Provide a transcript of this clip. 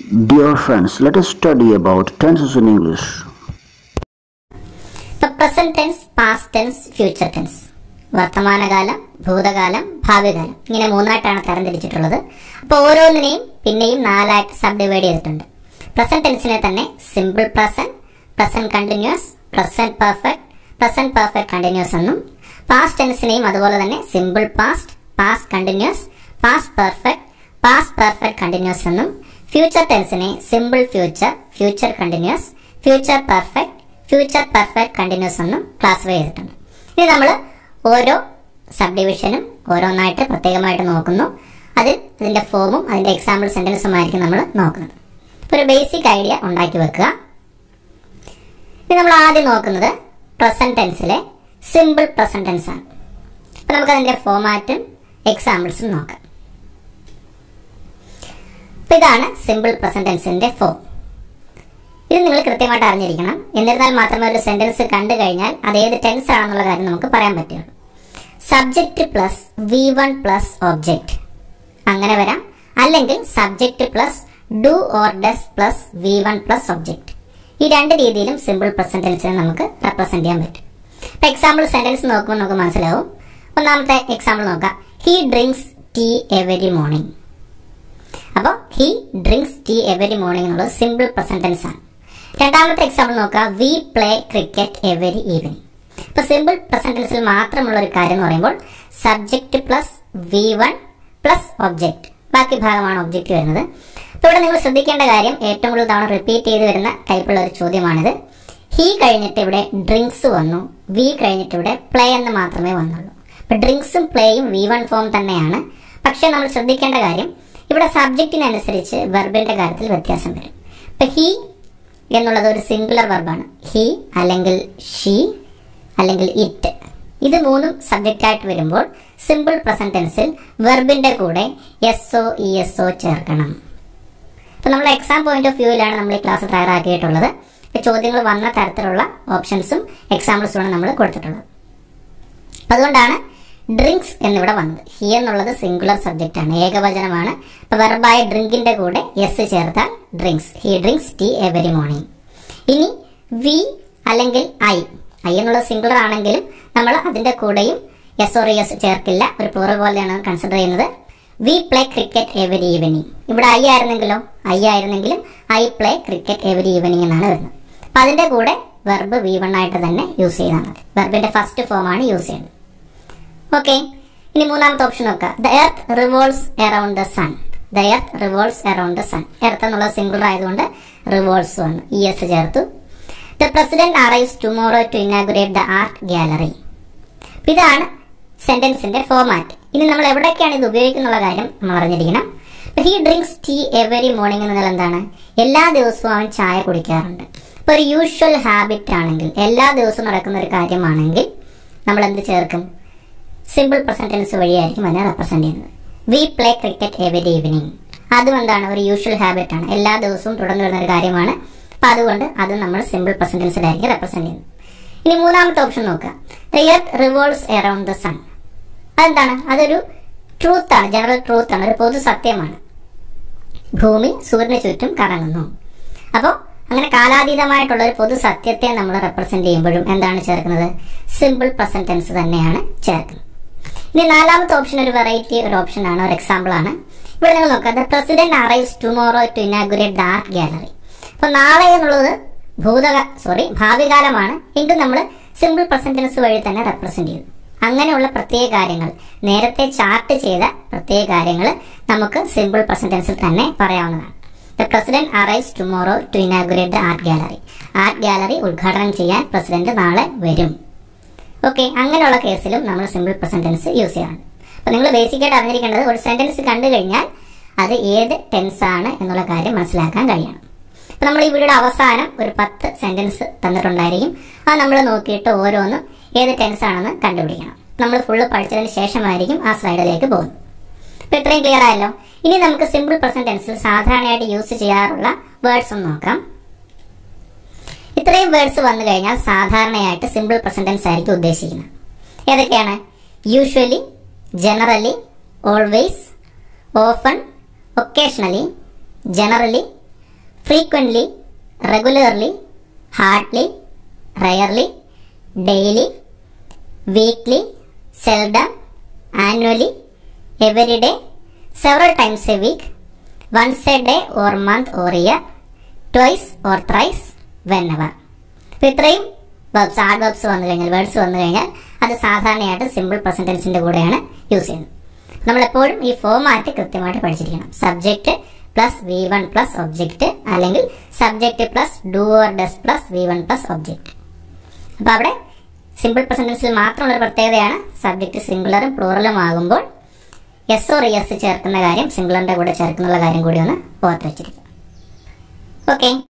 Dear friends, let us study about tenses in English. ഇപ്പൊ present tense past tense future tense വർത്തമാനകാലം ഭൂതകാലം ഭാവികാലം ഇങ്ങനെ മൂന്നായിട്ടാണ് തരംതിരിച്ചിട്ടുള്ളത് അപ്പോൾ ഓരോന്നിനെയും പിന്നെയും നാലായിട്ട് സബ് ഡിവൈഡ് ചെയ്തിട്ടുണ്ട് പ്രസന്റ് ടെൻസിനെ തന്നെ simple present present continuous present perfect present perfect continuous എന്നും പാസ്റ്റ് ടെൻസിനെയും അതുപോലെ തന്നെ simple past past continuous past perfect past perfect continuous എന്നും ഫ്യൂച്ചർ ടെൻസിനെ simple future future continuous future perfect future perfect continuous എന്നും ക്ലാസിഫൈ ചെയ്തിട്ടുണ്ട് ഇനി നമ്മൾ ഓരോ സബ് ഡിവിഷനും ഓരോന്നായിട്ട് പ്രത്യേകമായിട്ട് നോക്കുന്നു അതിൽ ഇതിന്റെ ഫോമും അതിന്റെ എക്സാമ്പിൾ സെന്റൻസും ആയിരിക്കും നമ്മൾ നോക്കുന്നത് ഇപ്പൊ ഒരു ബേസിക് ഐഡിയ ഉണ്ടാക്കി വെക്കുക ഇനി നമ്മൾ ആദ്യം നോക്കുന്നത് പ്രസന്റ് ടെൻസിലെ സിമ്പിൾ പ്രസന്റ് ടെൻസ് ആണ് അപ്പൊ നമുക്ക് അതിന്റെ ഫോമാറ്റും എക്സാമ്പിൾസും നോക്കാം അപ്പൊ ഇതാണ് സിമ്പിൾ പ്രസന്റ് ടെൻസിന്റെ ഫോം ഇത് നിങ്ങൾ കൃത്യമായിട്ട് അറിഞ്ഞിരിക്കണം എന്നിരുന്നാൽ മാത്രമേ ഒരു സെന്റൻസ് കണ്ടു കഴിഞ്ഞാൽ അത് ഏത് ടെൻസ് ആണെന്നുള്ള കാര്യം നമുക്ക് പറയാൻ പറ്റുള്ളൂ subject plus V one plus object അങ്ങനെ വരാം അല്ലെങ്കിൽ subject plus do or does plus V one plus object ഈ രണ്ട് രീതിയിലും സിമ്പിൾ പ്രസന്റ് ടെൻസിനെ നമുക്ക് റെപ്രസെന്റ് ചെയ്യാൻ പറ്റും ഇപ്പൊ എക്സാമ്പിൾ സെന്റൻസ് നോക്കുമ്പോൾ നമുക്ക് മനസ്സിലാവും ഒന്നാമത്തെ എക്സാമ്പിൾ നോക്കാം he drinks tea every morning അപ്പോൾ he drinks tea every morning എന്നുള്ളത് സിമ്പിൾ പ്രസന്റ് ടെൻസ് ആണ് രണ്ടാമത്തെ എക്സാമ്പിൾ നോക്കുക we play cricket every evening ഇപ്പൊ സിമ്പിൾ പ്രസന്റ് ടെൻസിൽ മാത്രമുള്ള ഒരു കാര്യം എന്ന് പറയുമ്പോൾ subject plus V one plus object ബാക്കി ഭാഗമാണ് ഒബ്ജക്റ്റ് വരുന്നത് അപ്പൊ ഇവിടെ നിങ്ങൾ ശ്രദ്ധിക്കേണ്ട കാര്യം ഏറ്റവും കൂടുതൽ തവണ റിപ്പീറ്റ് ചെയ്ത് വരുന്ന ടൈപ്പുള്ള ഒരു ചോദ്യമാണിത് ഹി കഴിഞ്ഞിട്ട് ഇവിടെ ഡ്രിങ്ക്സ് വന്നു വി കഴിഞ്ഞിട്ട് ഇവിടെ പ്ലേ എന്ന് മാത്രമേ വന്നുള്ളൂ അപ്പൊ ഡ്രിങ്ക്സും പ്ലേയും വി വൺ ഫോം തന്നെയാണ് പക്ഷെ നമ്മൾ ശ്രദ്ധിക്കേണ്ട കാര്യം ഇവിടെ സബ്ജക്റ്റിനനുസരിച്ച് വെർബിന്റെ കാര്യത്തിൽ വ്യത്യാസം വരും ഇപ്പൊ ഹി എന്നുള്ളത് ഒരു സിംഗുലർ വെർബാണ് ഹി അല്ലെങ്കിൽ ഷീ അല്ലെങ്കിൽ ഇറ്റ് ഇത് മൂന്നും സബ്ജക്റ്റ് ആയിട്ട് വരുമ്പോൾ സിമ്പിൾ പ്രസന്റ് ടെൻസിൽ വെർബിന്റെ കൂടെ S O E S O ചേർക്കണം ഇപ്പൊ നമ്മൾ എക്സാം പോയിന്റ് ഓഫ് വ്യൂവിലാണ് നമ്മൾ ഈ ക്ലാസ് തയ്യാറാക്കിയിട്ടുള്ളത് ഇപ്പൊ ചോദ്യങ്ങൾ വന്ന തരത്തിലുള്ള ഓപ്ഷൻസും എക്സാമ്പിൾസുമാണ് നമ്മൾ കൊടുത്തിട്ടുള്ളത് അപ്പൊ അതുകൊണ്ടാണ് ഡ്രിങ്ക്സ് എന്നിവിടെ വന്നത് ഹി എന്നുള്ളത് സിംഗുലർ സബ്ജക്റ്റ് ആണ് ഏകവചനമാണ് അപ്പൊ വെർബായ ഡ്രിങ്കിന്റെ കൂടെ എസ് ചേർത്താൽ drinks he drinks tea every morning ഇനി വി അല്ലെങ്കിൽ ഐ ഐ എന്നുള്ളത് സിംഗുലർ ആണെങ്കിലും നമ്മൾ അതിന്റെ കൂടെയും എസ് ഓർ എസ് ചേർക്കില്ല ഒരു പ്ലൂറൽ പോലെയാണ് കൺസിഡർ ചെയ്യുന്നത് we play cricket every evening ഇവിടെ ഐ ആയിരുന്നെങ്കിലോ ഐ ആയിരുന്നെങ്കിലും I play cricket every evening എന്നാണ് വരുന്നത് അപ്പൊ അതിന്റെ കൂടെ വെർബ് വി വൺ ആയിട്ട് തന്നെ യൂസ് ചെയ്താൽ മതി വെർബിന്റെ ഫസ്റ്റ് ഫോം ആണ് യൂസ് ചെയ്യുന്നത് ഓക്കെ ഇനി മൂന്നാമത്തെ ഓപ്ഷൻ നോക്കുക the earth revolves around the sun the earth revolves around the sun earth എന്നുള്ളത് സിംഗുലർ ആയതുകൊണ്ട് റിവോൾവ്സ് വന്നു ഇ എസ് ചേർത്തു the president arrives tomorrow to inaugurate the art gallery ഇതാണ് സെന്റൻസിന്റെ ഫോമാറ്റ് ഇനി നമ്മൾ എവിടെയൊക്കെയാണ് ഇത് ഉപയോഗിക്കുന്നുള്ള കാര്യം നമ്മൾ അറിഞ്ഞിരിക്കണം he drinks tea every morning എന്നാൽ എന്താണ് എല്ലാ ദിവസവും അവൻ ചായ കുടിക്കാറുണ്ട് ഇപ്പൊ ഒരു യൂഷ്വൽ ഹാബിറ്റ് ആണെങ്കിൽ എല്ലാ ദിവസവും നടക്കുന്ന ഒരു കാര്യമാണെങ്കിൽ നമ്മൾ എന്ത് ചേർക്കും സിമ്പിൾ പ്രസന്റ് ടെൻസ് വഴിയായിരിക്കും അതിനെ റെപ്രസെന്റ് ചെയ്യുന്നത് we play cricket every evening അതും എന്താണ് ഒരു യൂഷ്വൽ ഹാബിറ്റ് ആണ് എല്ലാ ദിവസവും തുടർന്ന് വരുന്ന ഒരു കാര്യമാണ് അപ്പൊ അതുകൊണ്ട് അത് നമ്മൾ സിമ്പിൾ പ്രസന്റ് ടെൻസിലായിരിക്കും റെപ്രസെന്റ് ചെയ്യുന്നത് ഇനി മൂന്നാമത്തെ ഓപ്ഷൻ നോക്കുക the earth revolves around the sun അതെന്താണ് അതൊരു ട്രൂത്ത് ആണ് ജനറൽ ട്രൂത്ത് ആണ് ഒരു പൊതു സത്യമാണ് ഭൂമി സൂര്യന് ചുറ്റും കറങ്ങുന്നു അപ്പോൾ അങ്ങനെ കാലാതീതമായിട്ടുള്ള ഒരു പൊതു സത്യത്തെ നമ്മൾ റെപ്രസെന്റ് ചെയ്യുമ്പോഴും എന്താണ് ചേർക്കുന്നത് സിമ്പിൾ പ്രസന്റ് ടെൻസ് തന്നെയാണ് ചേർക്കുന്നത് ഇനി നാലാമത്തെ ഓപ്ഷൻ ഒരു വെറൈറ്റി ഒരു ഓപ്ഷൻ ആണ് ഒരു എക്സാമ്പിൾ ആണ് ഇവിടെ നിങ്ങൾ നോക്കുക the president arrives tomorrow to inaugurate the art gallery അപ്പൊ നാളെ എന്നുള്ളത് ഭൂതക സോറി ഭാവികാലമാണ് എങ്കിൽ നമ്മൾ സിമ്പിൾ പ്രസന്റ് ടെൻസ് വഴി തന്നെ റെപ്രസെന്റ് ചെയ്തു അങ്ങനെയുള്ള പ്രത്യേക കാര്യങ്ങൾ നേരത്തെ ചാർട്ട് ചെയ്ത പ്രത്യേക കാര്യങ്ങൾ നമുക്ക് സിമ്പിൾ പ്രസന്റ് ടെൻസിൽ തന്നെ പറയാവുന്നതാണ് the president arrives tomorrow to inaugurate the art gallery art gallery ഉദ്ഘാടനം ചെയ്യാൻ പ്രസിഡന്റ് നാളെ വരും ഓക്കെ അങ്ങനെയുള്ള കേസിലും നമ്മൾ സിമ്പിൾ പ്രസന്റ് ടെൻസ് യൂസ് ചെയ്യണം അപ്പൊ നിങ്ങൾ ബേസിക്കായിട്ട് അറിഞ്ഞിരിക്കേണ്ടത് ഒരു സെന്റൻസ് കണ്ടു കഴിഞ്ഞാൽ അത് ഏത് ടെൻസ് ആണ് എന്നുള്ള കാര്യം മനസ്സിലാക്കാൻ കഴിയണം അപ്പൊ നമ്മൾ ഈ വീഡിയോയുടെ അവസാനം ഒരു പത്ത് സെന്റൻസ് തന്നിട്ടുണ്ടായിരിക്കും അത് നമ്മൾ നോക്കിയിട്ട് ഓരോന്നും ഏത് ടെൻസ് ആണെന്ന് കണ്ടുപിടിക്കണം നമ്മൾ ഫുള്ള് പഠിച്ചതിന് ശേഷമായിരിക്കും ആ സ്ലൈഡിലേക്ക് പോകുന്നത് അപ്പൊ ഇത്രയും ക്ലിയർ ആയല്ലോ ഇനി നമുക്ക് സിമ്പിൾ പ്രസന്റ് ടെൻസിൽ സാധാരണയായിട്ട് യൂസ് ചെയ്യാറുള്ള വേർഡ്സ് ഒന്ന് നോക്കാം ഇത്രയും വേർഡ്സ് വന്നു കഴിഞ്ഞാൽ സാധാരണയായിട്ട് സിമ്പിൾ പ്രസന്റ് ടെൻസ് ആയിരിക്കും ഉദ്ദേശിക്കുന്നത് ഏതൊക്കെയാണ് usually generally always often occasionally generally frequently regularly hardly rarely daily weekly seldom annually every day several times a week once a day or month or year twice or thrice whenever അപ്പോൾ ഇത്രയും verbs add verbs വന്നു കഴിഞ്ഞാൽ words വന്നു കഴിഞ്ഞാൽ അത് സാധാരണയായിട്ട് simple പ്രസൻറ്റൻസിൻ്റെ കൂടെയാണ് use ചെയ്യുന്നത് നമ്മളെപ്പോഴും ഈ ഫോമാറ്റ് കൃത്യമായിട്ട് പഠിച്ചിരിക്കണം subject plus V one plus object അല്ലെങ്കിൽ subject plus do or does plus V one plus object അപ്പോൾ അവിടെ സിമ്പിൾ പ്രസൻറ്റൻസിൽ മാത്രമുള്ള ഒരു പ്രത്യേകതയാണ് സബ്ജക്റ്റ് സിംഗുലറും പ്ലൂറലും ആകുമ്പോൾ എസ് ഓർ എസ് ചേർക്കുന്ന കാര്യം സിംഗുലറിൻ്റെ കൂടെ ചേർക്കുന്നുള്ള കാര്യം കൂടി ഒന്ന് ഓർത്ത് വെച്ചിരിക്കും ഓക്കെ